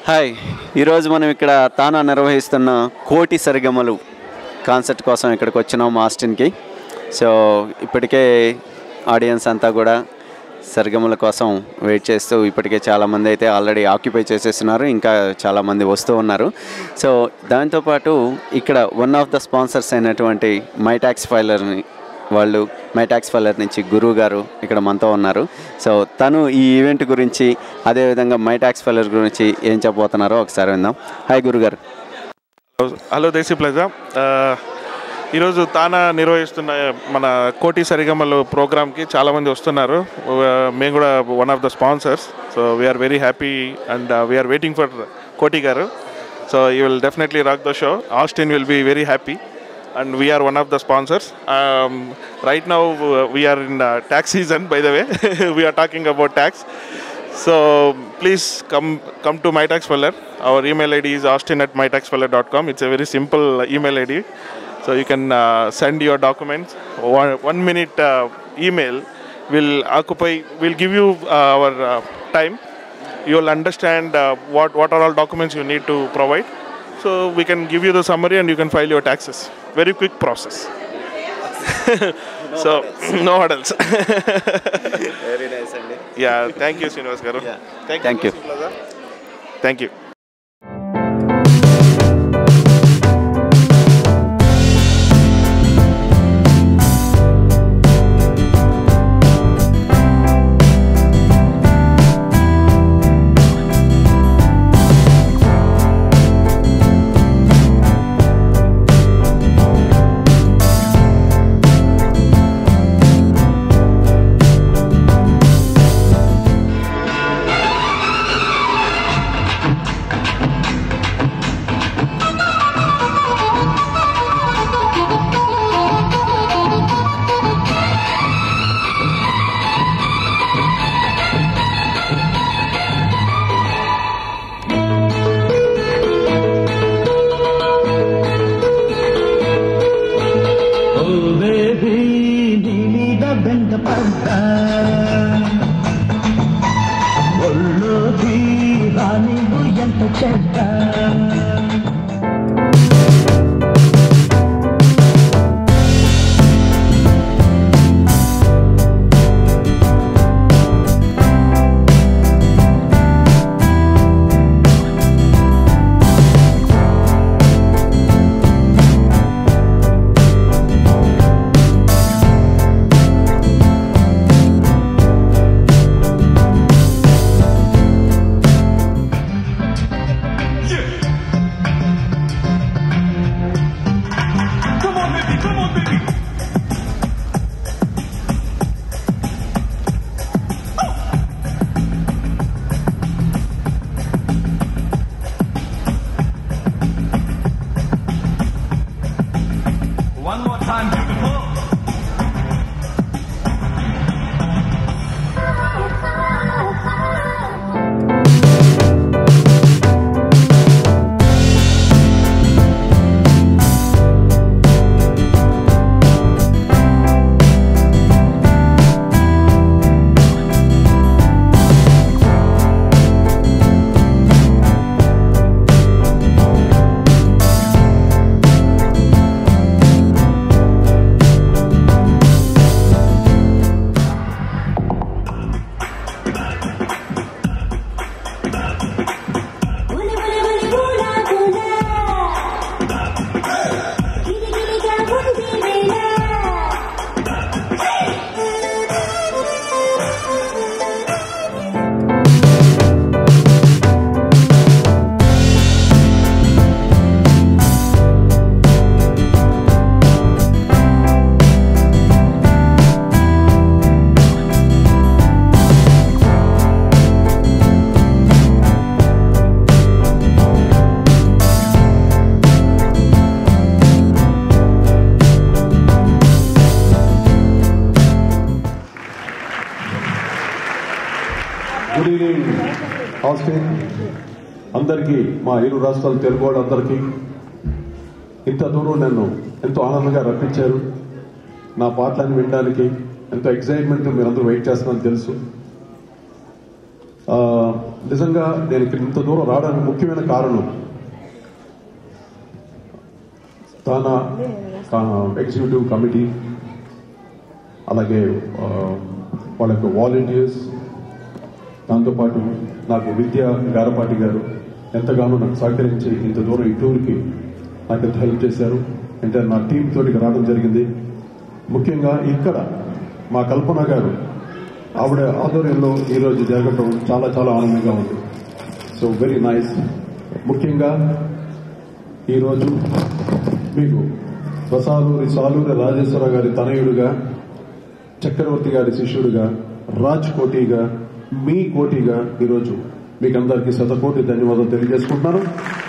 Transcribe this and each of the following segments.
Hi ఈరోజు మనం ఇక్కడ తానా నిర్వహిస్తున్న కోటి సరిగమలు కాన్సర్ట్ కోసం ఇక్కడికి వచ్చినాం మాస్టిన్కి సో ఇప్పటికే ఆడియన్స్ అంతా కూడా సరిగమల కోసం వెయిట్ చేస్తూ ఇప్పటికే చాలామంది అయితే ఆల్రెడీ ఆక్యుపై చేసేస్తున్నారు ఇంకా చాలామంది వస్తూ ఉన్నారు సో దాంతోపాటు ఇక్కడ వన్ ఆఫ్ ద స్పాన్సర్స్ అయినటువంటి మైటాక్స్ ఫైలర్ని వాళ్ళు మైటాక్స్ ఫైలర్ నుంచి గురువు గారు ఇక్కడ మనతో ఉన్నారు సో తను ఈ ఈవెంట్ గురించి అదేవిధంగా మైటాక్స్ ఫైలర్ గురించి ఏం చెప్పబోతున్నారో ఒకసారి విందాం హాయ్ గురుగారు హలో దేశీ ప్లజా ఆ, ఈరోజు తానా నిర్వహిస్తున్న మన కోటి సరిగమలు ప్రోగ్రామ్కి చాలామంది వస్తున్నారు ఆ, మేము కూడా one of the sponsors so we're very happy and we're waiting for Koti గారు so you will definitely rock the show Austin will be very happy and we're one of the sponsors right now we're in tax season by the way we're talking about tax So please come come to MyTax Feller. Our email ID is austin at mytaxfeller.com. It's a very simple uh, email ID. So you can uh, send your documents. One, one minute uh, email will occupy, will give you uh, our uh, time. You'll understand uh, what, what are all documents you need to provide. So we can give you the summary and you can file your taxes. Very quick process. so no hurdles. Very nice అండి yeah, thank you, Srinivas Garu. Yeah. Thank, Thank you. Mr. Plaza. Thank you. ఓ baby నీ మీద బెంగ పడ్డా ఒళ్ళోకి రానివు ఎంత చెడ్డ One more time, beautiful. బులి బులి బులి బులా బులా గిరి గిరిగా ఉంది వేళ గుడ్ ఈవినింగ్ ఆస్టిన్ అందరికీ మా ఇరు రాష్ట్రాల తెలుగు వాళ్ళందరికీ ఇంత దూరం నన్ను ఎంతో ఆనందంగా రప్పించారు నా పాటలను వినడానికి ఎంతో ఎక్సైట్మెంట్ మీరందరూ వెయిట్ చేస్తున్నారని తెలుసు ఆ, నిజంగా నేను ఇక్కడ ఇంత దూరం రావడానికి ముఖ్యమైన కారణం తానా ఎగ్జిక్యూటివ్ కమిటీ అలాగే ఆ, వాళ్ళ యొక్క వాలంటీర్స్ దాంతోపాటు నాకు విద్య గారపాటి గారు ఎంతగానో నాకు సహకరించి ఇంత దూరం ఈ టూర్కి నాకు ఎంత హెల్ప్ చేశారు అంటే నా టీం తోటికి రావడం జరిగింది ముఖ్యంగా ఇక్కడ మా కల్పన గారు ఆవిడ ఆధ్వర్యంలో ఈరోజు జరగడం చాలా చాలా ఆనందంగా ఉంది సో వెరీ నైస్ ముఖ్యంగా ఈరోజు మీకు రసాలూరి సాలూరి రాజేశ్వర గారి తనయుడుగా చక్రవర్తి గారి శిష్యుడిగా రాజ్ కోటిగా మీ కోటిగా ఈరోజు మీకు అందరికీ శతకోటి ధన్యవాదాలు తెలియజేసుకుంటున్నాను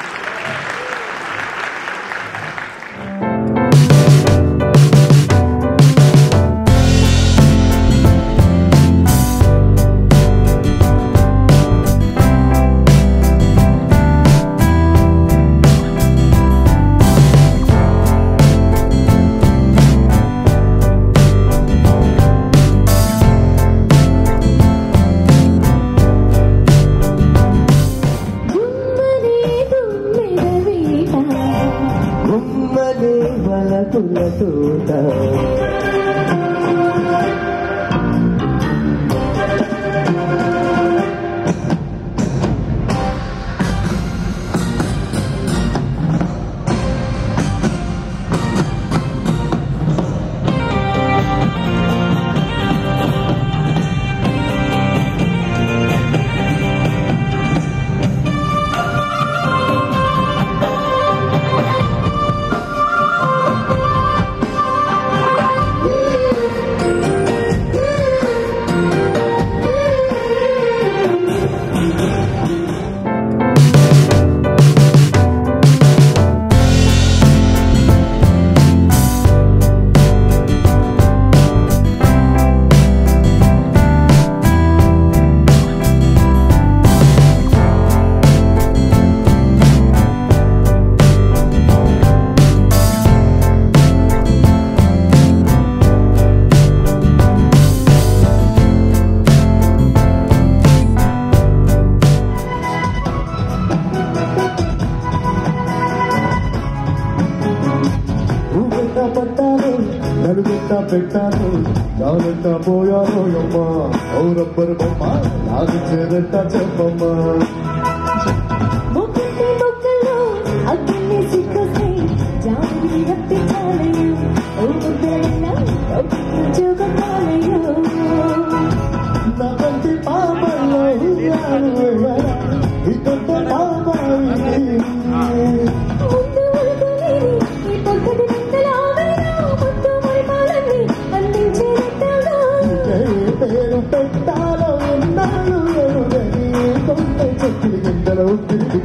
గుమ్మలే వలపుల తోట ఊగెట్ట పట్టాను నలుగెట్ట పెట్టాను నాగెట్ట పోయాను అమ్మ ఓ రబ్బరు బొమ్మ నాకు చేదెట్ట చెప్పమ్మా మొక్కటి మొక్కలో అగ్ని సిక్కుసై జాబిలి రప్పి చాలయ్యో ఓ ముద్దలైనా జోగపాలయ్యో నా కంటి పాపల్లో ఉయ్యాలు వేయరా, ఇదంతా పాపాయి ముందు వరకులేని ఈ పొద్దుటి నిందల ఆవరణ ముద్దు మరిపాలన్నీ అందించేటట్టుగా పేరు పెట్టాలో ఎన్నాళ్ళు ఎరుగని కొంత చెట్లు గిండలో తిరిగి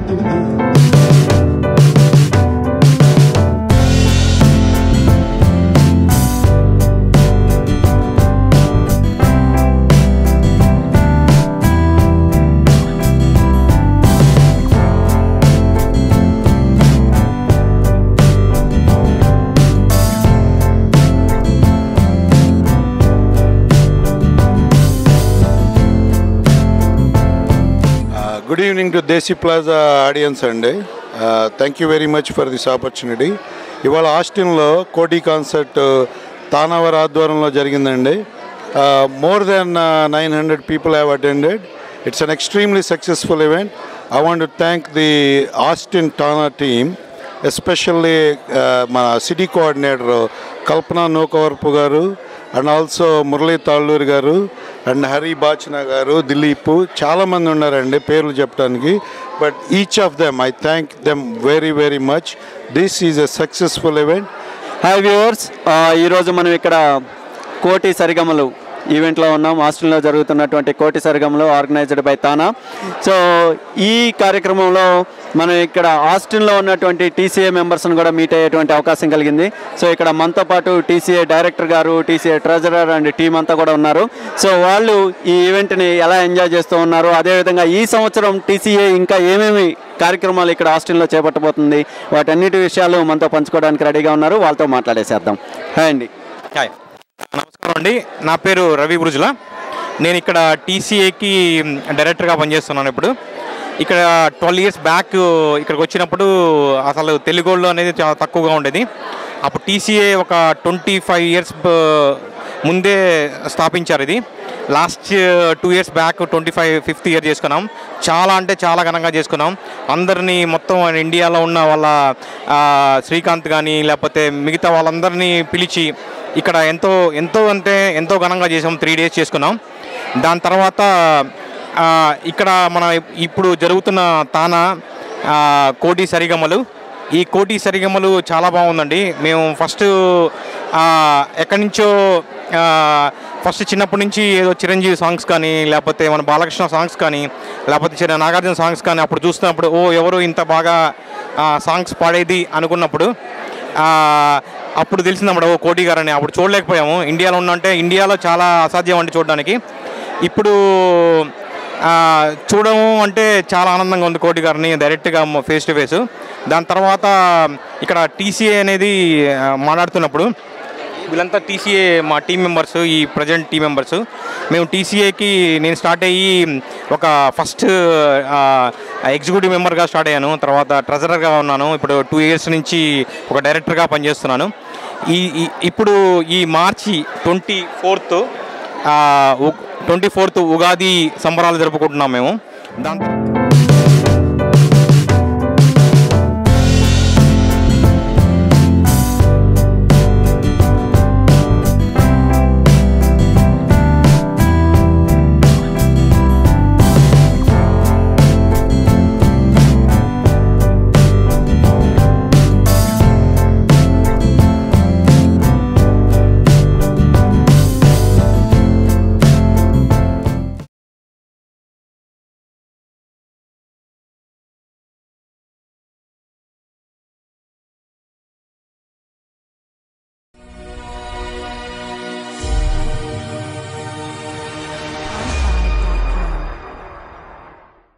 good evening to Desi Plaza audience అండి thank you very much for this opportunity ఇవాళ ఆస్టిన్లో కోటి కాన్సర్ట్ తానావర్ ఆధ్వర్యంలో జరిగిందండి more than nine hundred people have attended it's an extremely successful event I want to thank the Austin TANA team especially మన city coordinator Kalpana Nookavarapu గారు and also Murali Talluri గారు and Hari బాచన గారు దిలీప్ చాలామంది ఉన్నారండి పేర్లు చెప్పడానికి but each of them I thank them very very much this is a successful event hi viewers ఈరోజు మనం ఇక్కడ కోటి సరిగమలు ఈవెంట్లో ఉన్నాం హాస్టల్లో జరుగుతున్నటువంటి కోటి సరిగమలు ఆర్గనైజ్డ్ బై తానా సో ఈ కార్యక్రమంలో మనం ఇక్కడ హాస్టల్లో ఉన్నటువంటి టీసీఏ మెంబర్స్ని కూడా మీట్ అయ్యేటువంటి అవకాశం కలిగింది సో ఇక్కడ మనతో పాటు టీసీఏ డైరెక్టర్ గారు టీసీఏ ట్రెజరర్ అండ్ టీం అంతా కూడా ఉన్నారు సో వాళ్ళు ఈ ఈవెంట్ని ఎలా ఎంజాయ్ చేస్తూ ఉన్నారు అదేవిధంగా ఈ సంవత్సరం టీసీఏ ఇంకా ఏమేమి కార్యక్రమాలు ఇక్కడ హాస్టల్లో చేపట్టబోతుంది వాటన్నిటి విషయాలు మనతో పంచుకోవడానికి రెడీగా ఉన్నారు వాళ్ళతో మాట్లాడేసేద్దాం హాయ్ అండి హాయ్ నమస్కారం అండి నా పేరు రవి బృజుల నేను ఇక్కడ టీసీఏకి డైరెక్టర్గా పనిచేస్తున్నాను ఇప్పుడు ఇక్కడ ట్వెల్వ్ ఇయర్స్ బ్యాక్ ఇక్కడికి వచ్చినప్పుడు అసలు తెలుగులో అనేది చాలా తక్కువగా ఉండేది అప్పుడు టీసీఏ ఒక ట్వంటీ ఫైవ్ ఇయర్స్ ముందే స్థాపించారు ఇది last two years back twenty five fifth year చేసుకున్నాం చాలా అంటే చాలా ఘనంగా చేసుకున్నాం అందరినీ మొత్తం ఇండియాలో ఉన్న వాళ్ళ ఆ, శ్రీకాంత్ కానీ లేకపోతే మిగతా వాళ్ళందరినీ పిలిచి ఇక్కడ ఎంతో ఎంతో అంటే ఎంతో ఘనంగా చేసాం త్రీ డేస్ చేసుకున్నాం దాని తర్వాత ఆ, ఇక్కడ మన ఇప్పుడు జరుగుతున్న తాన ఆ, కోటి సరిగమలు ఈ కోటి సరిగమలు చాలా బాగుందండి మేము ఫస్ట్ ఆ, ఎక్కడి నుంచో ఆ, ఫస్ట్ చిన్నప్పటి నుంచి ఏదో చిరంజీవి సాంగ్స్ కానీ లేకపోతే మన బాలకృష్ణ సాంగ్స్ కానీ లేకపోతే చిన్న నాగార్జున సాంగ్స్ కానీ అప్పుడు చూస్తున్నప్పుడు ఓ ఎవరు ఇంత బాగా ఆ, సాంగ్స్ పాడేది అనుకున్నప్పుడు ఆ, అప్పుడు తెలిసిందన్నమాట ఓ కోటి గారు అని అప్పుడు చూడలేకపోయాము ఇండియాలో ఉన్నంటే ఇండియాలో చాలా అసాధ్యం అండి చూడడానికి ఇప్పుడు ఆ, చూడము అంటే చాలా ఆనందంగా ఉంది కోటి గారిని డైరెక్ట్గా ఫేస్ టు ఫేస్ దాని తర్వాత ఇక్కడ టీసీఏ అనేది ఆ, మాట్లాడుతున్నప్పుడు వీళ్ళంతా టీసీఏ మా టీం మెంబర్స్ ఈ ప్రజెంట్ టీం మెంబర్స్ మేము టీసీఏకి నేను స్టార్ట్ అయ్యి ఒక ఫస్ట్ ఎగ్జిక్యూటివ్ మెంబర్గా స్టార్ట్ అయ్యాను తర్వాత ట్రెజరర్గా ఉన్నాను ఇప్పుడు టూ ఇయర్స్ నుంచి ఒక డైరెక్టర్గా పనిచేస్తున్నాను ఈ ఈ- ఇప్పుడు ఈ మార్చి twenty fourth twenty fourth Ugadi సంబరాలు జరుపుకుంటున్నాం మేము దాంతో